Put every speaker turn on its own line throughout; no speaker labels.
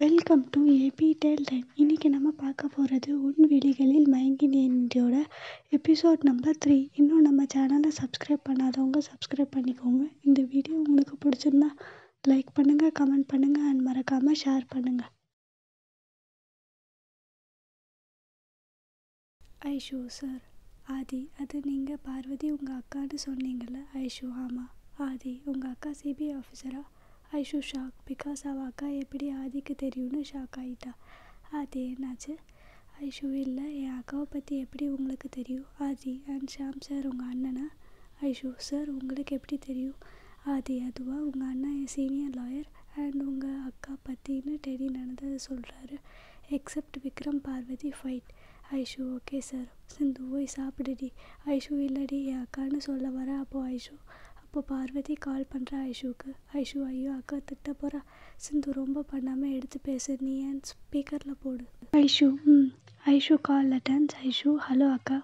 welcome to ஏபி டேல் time இன்றைக்கி நம்ம பார்க்க போகிறது உன் விழிகளில் மயங்கினேன்டோட எபிசோட் நம்பர் த்ரீ இன்னும் நம்ம சேனலை சப்ஸ்கிரைப் பண்ணாதவங்க சப்ஸ்கிரைப் பண்ணிக்கோங்க இந்த வீடியோ உங்களுக்கு பிடிச்சிருந்தா லைக் பண்ணுங்கள் கமெண்ட் பண்ணுங்கள் அண்ட் மறக்காமல் ஷேர் பண்ணுங்கள் ஐஷு சார் ஆதி அது நீங்கள் பார்வதி உங்கள் அக்கான்னு சொன்னீங்கல்ல ஐஷு ஆமாம் ஆதி உங்கள் அக்கா சிபிஐ ஆஃபீஸரா ஐஷு ஷாக் பிகாஸ் அவள் அக்கா எப்படி ஆதிக்கு தெரியும்னு ஷாக் ஆகிட்டா ஆதி என்னாச்சு ஐஷு இல்லை என் அக்காவை பற்றி எப்படி உங்களுக்கு தெரியும் ஆதி அண்ட் ஷாம் சார் உங்கள் அண்ணனா ஐஷு சார் உங்களுக்கு எப்படி தெரியும் ஆதி அதுவா உங்கள் அண்ணன் என் சீனியர் லாயர் அண்ட் உங்கள் அக்கா பற்றின்னு டெடி நடந்தது சொல்கிறாரு except Vikram Parvathi fight Aishu okay sir Sindhu போய் சாப்பிடுடி ஐஷு இல்லடி என் அக்கான்னு சொல்ல வர அப்போது ஐஷு அப்போ பார்வதி கால் பண்ணுறா ஐஷுக்கு ஐஷு ஐயோ அக்கா திட்ட போகிறா சிந்து ரொம்ப பண்ணாமல் எடுத்து பேசு நீ ஏன் ஸ்பீக்கரில் போடு ஐஷு ம் Aishu call attends Aishu hello அக்கா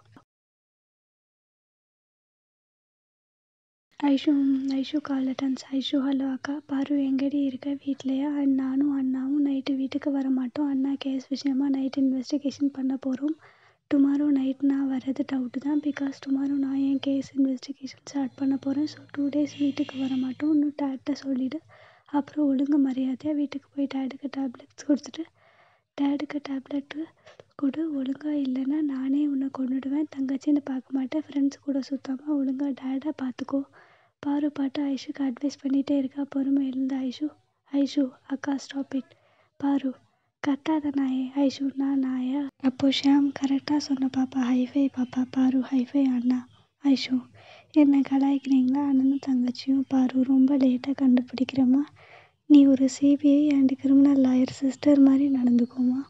Aishu Aishu call attends Aishu hello அக்கா பாரு எங்கடி இருக்க வீட்லையா அண்ட் நானும் அண்ணாவும் நைட்டு வீட்டுக்கு வர மாட்டோம் அண்ணா கேஸ் விஷயமா நைட் இன்வெஸ்டிகேஷன் பண்ண போகிறோம் டுமாரோ நைட் நான் வர்றது டவுட்டு தான் பிகாஸ் டுமாரோ நான் என் கேஸ் இன்வெஸ்டிகேஷன் ஸ்டார்ட் பண்ண போகிறேன் ஸோ டூ டேஸ் வீட்டுக்கு வர மாட்டோம் இன்னும் டேட்ட சொல்லிவிடு அப்புறம் ஒழுங்கு மரியாதையாக வீட்டுக்கு போய் டேடுக்கு டேப்லெட்ஸ் கொடுத்துட்டு டேடுக்கு டேப்லெட்டு கொடு ஒழுங்காக இல்லைன்னா நானே உன்னை கொண்டுடுவேன் தங்கச்சின்னு பார்க்க மாட்டேன் ஃப்ரெண்ட்ஸ் கூட சுத்தாமல் ஒழுங்காக டேடை பார்த்துக்கோ பாரு பாட்டு ஐஷுக்கு அட்வைஸ் பண்ணிகிட்டே இருக்கா பொறுமை எழுந்த ஐஷு ஐஷு அக்கா ஸ்டாப் இட் பாரு கத்தாத நாயே ஐஷு நான் நாயா அப்போ ஷியாம் கரெக்டாக சொன்ன பாப்பா ஹைஃபை பாப்பா பாரு ஹைஃபை அண்ணா ஐஷு என்னை கலாய்க்கிறீங்களா அண்ணனும் தங்கச்சியும் பாரு ரொம்ப லேட்டாக கண்டுபிடிக்கிறோமா நீ ஒரு CBI and criminal lawyer sister மாதிரி நடந்துக்கோமா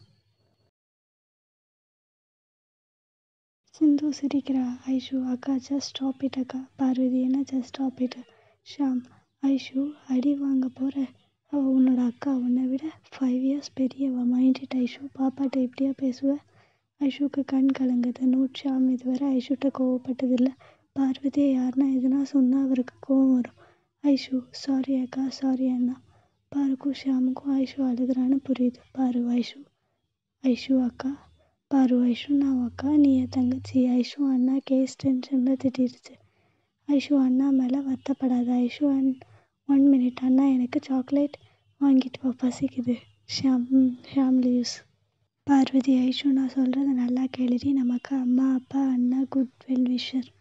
சிந்து சிரிக்கிறா ஐஷு அக்கா ஜஸ்ட் ஸ்டாப் இட் அக்கா பார்வதி என்ன just stop it Sham Aishu அடி வாங்க போகிற அவள் உன்னோட அக்கா உன்னை விட ஃபைவ் இயர்ஸ் பெரியவ மைண்ட் ஐஷு பாப்பாட்ட இப்படியா பேசுவ ஐஷுக்கு கண் கலங்குது நோட் ஷாம் இதுவரை ஐஷுட்ட கோவப்பட்டதில்லை பார்வதியை யாருன்னா எதுனா சொன்னால் அவருக்கு கோவம் வரும் ஐஷு சாரி அக்கா சாரி அண்ணா பாருக்கும் ஷாமுக்கும் ஐஷு அழுகுறான்னு புரியுது பாரு ஐஷு ஐஷு அக்கா பாரு ஐஷு நான் அக்கா நீ என் தங்கச்சி ஐஷு அண்ணா கேஸ் டென்ஷனில் திட்டிருச்சு ஐஷு அண்ணா மேலே வருத்தப்படாத ஐஷு அண்ட் ஒன் மினிட் அண்ணா எனக்கு சாக்லேட் வாங்கிட்டு வா பசிக்குது ஷாம் ஷாம் லீவ்ஸ் பார்வதி ஐஷு நான் சொல்கிறத நல்லா கேளுடி நமக்கு அம்மா அப்பா அண்ணா குட் வெல் விஷர்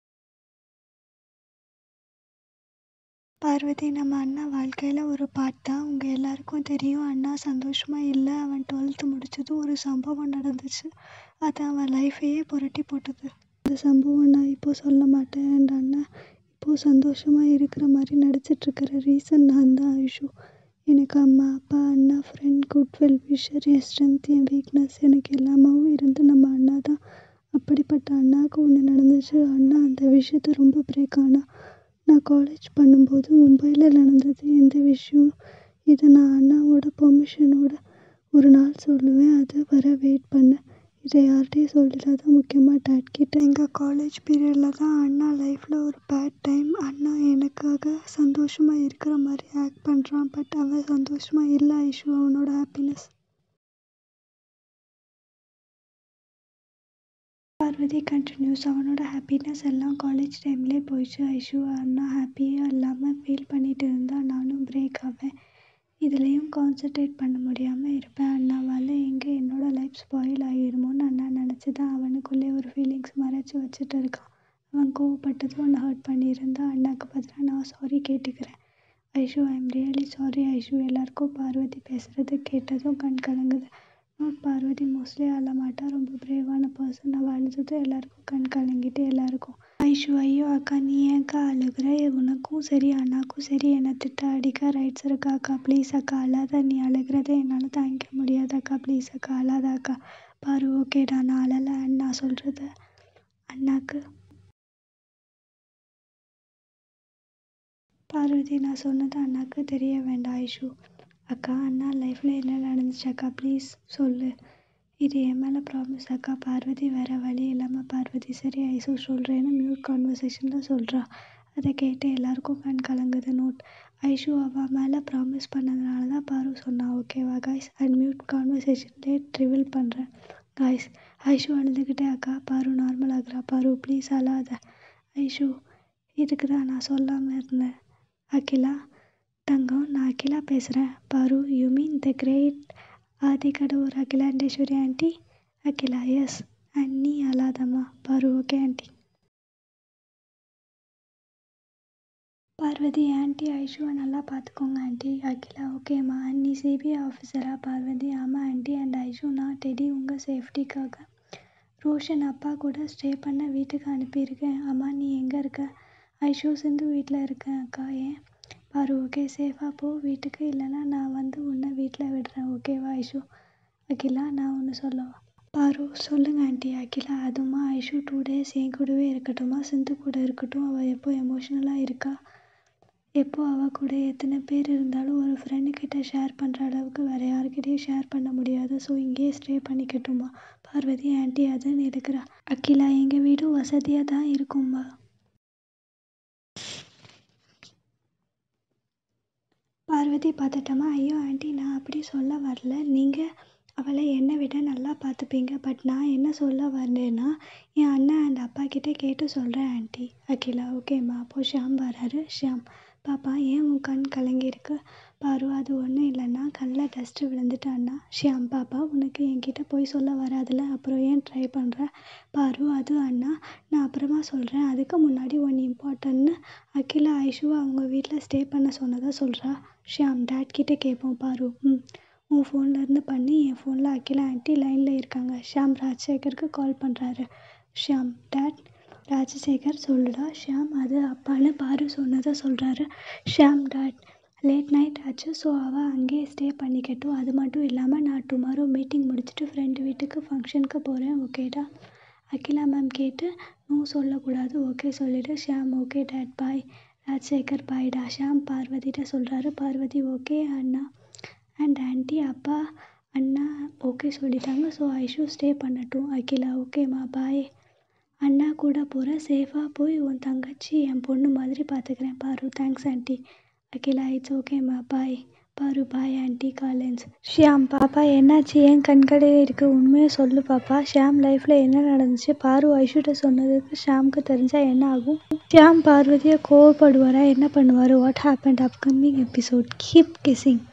பார்வதி நம்ம அண்ணா வாழ்க்கையில் ஒரு பாட் தான் உங்கள் எல்லாருக்கும் தெரியும் அண்ணா சந்தோஷமாக இல்லை அவன் டுவெல்த்து முடிச்சதும் ஒரு சம்பவம் நடந்துச்சு அது அவன் லைஃபையே புரட்டி போட்டது அந்த சம்பவம் நான் இப்போ சொல்ல மாட்டேன் அண்ட் அண்ணா இப்போது சந்தோஷமாக இருக்கிற மாதிரி நடிச்சிட்ருக்கிற ரீசன் நான் தான் ஐஷு எனக்கு அம்மா அப்பா அண்ணா ஃப்ரெண்ட் குட் வெல் விஷர் என் ஸ்ட்ரென்த் என் வீக்னஸ் எனக்கு எல்லாமாவும் இருந்து நம்ம அண்ணா தான் அப்படிப்பட்ட அண்ணாவுக்கு ஒன்று நடந்துச்சு அண்ணா அந்த விஷயத்த ரொம்ப பிரேக் ஆனா நான் காலேஜ் பண்ணும்போது மும்பையில் நடந்தது எந்த விஷயம் இதை நான் அண்ணாவோட பெர்மிஷனோட ஒரு நாள் சொல்லுவேன் அது வர வெயிட் பண்ணேன் இதை யார்கிட்டையும் சொல்லிடாத முக்கியமாக டேட் கிட்ட எங்கள் காலேஜ் பீரியடில் தான் அண்ணா லைஃப்பில் ஒரு பேட் டைம் அண்ணா எனக்காக சந்தோஷமாக இருக்கிற மாதிரி ஆக்ட் பண்ணுறான் பட் அவன் சந்தோஷமாக இல்லை ஐஷு அவனோட ஹாப்பினஸ் பார்வதி கண்டினியூஸ் அவனோட ஹாப்பினஸ் எல்லாம் காலேஜ் டைம்லேயே போயிடுச்சு ஐஷு அண்ணா ஹாப்பியாக இல்லாமல் ஃபீல் பண்ணிட்டு இருந்தா நானும் பிரேக் ஆவேன் இதுலேயும் கான்சன்ட்ரேட் பண்ண முடியாமல் இருப்பேன் அண்ணாவால் எங்கே என்னோட லைஃப் ஸ்பாயில் ஆகிருமோன்னு அண்ணா நினச்சி தான் அவனுக்குள்ளே ஒரு ஃபீலிங்ஸ் மறைச்சி வச்சுட்டு இருக்கான் அவன் கோவப்பட்டதும் ஒன்று ஹர்ட் பண்ணியிருந்தா அண்ணாக்கு பதிலாக நான் சாரி கேட்டுக்கிறேன் Aishu I am really sorry Aishu எல்லாருக்கும் பார்வதி பேசுகிறது கேட்டதும் கண் கலங்குது நாட் பார்வதி மோஸ்ட்லி அழ மாட்டா ரொம்ப பிரேவான பர்சன் அவள் அழுதது எல்லாருக்கும் கண் கலங்கிட்டு எல்லாருக்கும் ஐஷு ஐயோ அக்கா நீ ஏன்க்கா அழுகிற உனக்கும் சரி அண்ணாக்கும் சரி என்னை திட்ட அடிக்க ரைட்ஸ் இருக்கா அக்கா ப்ளீஸ் அக்கா அழாத நீ அழுகிறத என்னால் தாங்கிக்க முடியாது அக்கா ப்ளீஸ் அக்கா அழாத அக்கா பாரு ஓகேடா நான் அழலை அண்ணா சொல்கிறத அண்ணாக்கு பார்வதி நான் சொன்னது அண்ணாக்கு தெரிய வேண்டாம் ஐஷு அக்கா அண்ணா லைஃப்பில் என்ன நடந்துச்சு அக்கா ப்ளீஸ் சொல்லு இது என் மேலே ப்ராமிஸ் அக்கா பார்வதி வேறு வழி இல்லாமல் பார்வதி சரி ஐசு சொல்கிறேன்னு மியூட் கான்வர்சேஷனில் சொல்கிறா அதை கேட்டு எல்லாருக்கும் கண் கலங்குது நோட் ஐஷு அவ மேலே ப்ராமிஸ் பண்ணதுனால தான் பாரு சொன்னா ஓகேவா guys unmute conversation date reveal பண்ணுறேன் காய்ஸ் ஐஷு அழுதுகிட்டே அக்கா பாரு நார்மல் ஆகுறா பாரு ப்ளீஸ் அழாத ஐஷு இதுக்கு தான் நான் சொல்லாமல் இருந்தேன் அகிலா தங்கம் நான் அகிலா பேசுகிறேன் பாரு யூ மீன் த கிரேட் ஆதிகடூர் Akilandeswari aunty Akila yes and நீ அழாதம்மா பாரு ஓகே ஆண்டி பார்வதி ஆண்டி ஐஷுவை நல்லா பார்த்துக்கோங்க ஆண்டி அகிலா ஓகேம்மா அண்ட் நீ சிபிஐ ஆஃபீஸரா பார்வதி ஆமாம் ஆண்டி அண்ட் ஐஷு நான் டெடி உங்கள் சேஃப்டிக்காக ரோஷன் அப்பா கூட ஸ்டே பண்ண வீட்டுக்கு அனுப்பியிருக்கேன் அம்மா நீ எங்கே இருக்க ஐஷு சிந்து வீட்டில் இருக்கேன் அக்கா ஏன் பாரு ஓகே சேஃபாக போ வீட்டுக்கு இல்லைன்னா நான் வந்து உன்னை வீட்டில் விடுறேன் ஓகேவா ஐஷு அகிலா நான் ஒன்று சொல்லவா பாரு சொல்லுங்க ஆண்டி அகிலா அதுமா ஐஷு டூ டேஸ் என் கூடவே இருக்கட்டுமா சிந்து கூட இருக்கட்டும் அவள் எப்போ எமோஷ்னலாக இருக்கா எப்போ அவள் கூட எத்தனை பேர் இருந்தாலும் ஒரு ஃப்ரெண்டு கிட்ட ஷேர் பண்ணுற அளவுக்கு வேறு யாருக்கிட்டையும் ஷேர் பண்ண முடியாது ஸோ இங்கேயே ஸ்டே பண்ணிக்கட்டுமா பார்வதி ஆண்டி அதுன்னு இருக்கிறா அகிலா எங்கள் வீடும் வசதியாக தான் இருக்கும்பா பார்வதி பார்த்துட்டோமா ஐயோ ஆண்டி நான் அப்படி சொல்ல வரல நீங்கள் அவளை என்னை விட நல்லா பார்த்துப்பீங்க பட் நான் என்ன சொல்ல வந்தேன்னா என் அண்ணன் அண்ட் அப்பா கிட்டே கேட்டு சொல்கிறேன் ஆண்டி அகிலா ஓகேம்மா அப்போது ஷியாம் வராரு ஷியாம் பாப்பா ஏன் உன் கண் கலங்கியிருக்கு பாரு அது ஒன்றும் இல்லைன்னா கண்ணில் டஸ்ட்டு விழுந்துட்டு அண்ணா ஷியாம் பாப்பா உனக்கு என்கிட்ட போய் சொல்ல வராதுல அப்புறம் ஏன் ட்ரை பண்ணுற பாரு அது அண்ணா நான் அப்புறமா சொல்கிறேன் அதுக்கு முன்னாடி ஒன்று இம்பார்ட்டன்ட்னு அகிலா ஐஷுவை அவங்க வீட்டில் ஸ்டே பண்ண சொன்னதாக சொல்கிறா ஷியாம் டேட் கிட்டே கேட்போம் பாரு ம் உன் ஃபோன்லேருந்து பண்ணி என் ஃபோனில் அகிலா ஆண்டி லைனில் இருக்காங்க ஷியாம் ராஜசேகருக்கு கால் பண்ணுறாரு ஷியாம் டேட் ராஜசேகர் சொல்லுடா ஷியாம் அது அப்பான்னு பாரு சொன்னதை சொல்கிறாரு ஷியாம் டாட் லேட் நைட் ஆச்சு ஸோ அவள் அங்கேயே ஸ்டே பண்ணிக்கட்டும் அது மட்டும் இல்லாமல் நான் டுமாரோ மீட்டிங் முடிச்சுட்டு ஃப்ரெண்டு வீட்டுக்கு ஃபங்க்ஷனுக்கு போகிறேன் ஓகேடா அகிலா மேம் கேட்டு நோ சொல்லக்கூடாது ஓகே சொல்லிவிடு Shyam okay dad bye Rajasekar பாய்டா ஷியாம் பார்வதிட்ட சொல்கிறாரு பார்வதி ஓகே அண்ணா அண்ட் ஆண்டி அப்பா அண்ணா ஓகே சொல்லிட்டாங்க ஸோ ஐஷு ஸ்டே பண்ணட்டும் அகிலா ஓகேம்மா பாய் அண்ணா கூட போகிறேன் சேஃபாக போய் உன் தங்கச்சி என் பொண்ணு மாதிரி பார்த்துக்கிறேன் பாரு தேங்க்ஸ் ஆண்டி அகிலா இட்ஸ் ஓகேம்மா பாய் பாரு பாய் ஆண்டி காலேன்ஸ் ஷியாம் பாப்பா என்னாச்சு ஏன் கண்கடையே இருக்குது உண்மையை சொல்லு பாப்பா ஷியாம் லைஃப்பில் என்ன நடந்துச்சு பாரு ஐஷுட்ட சொன்னதுக்கு ஷியாமுக்கு தெரிஞ்சால் என்ன ஆகும் ஷியாம் பார்வதியை கோவப்படுவாரா என்ன பண்ணுவார் what happen upcoming episode keep kissing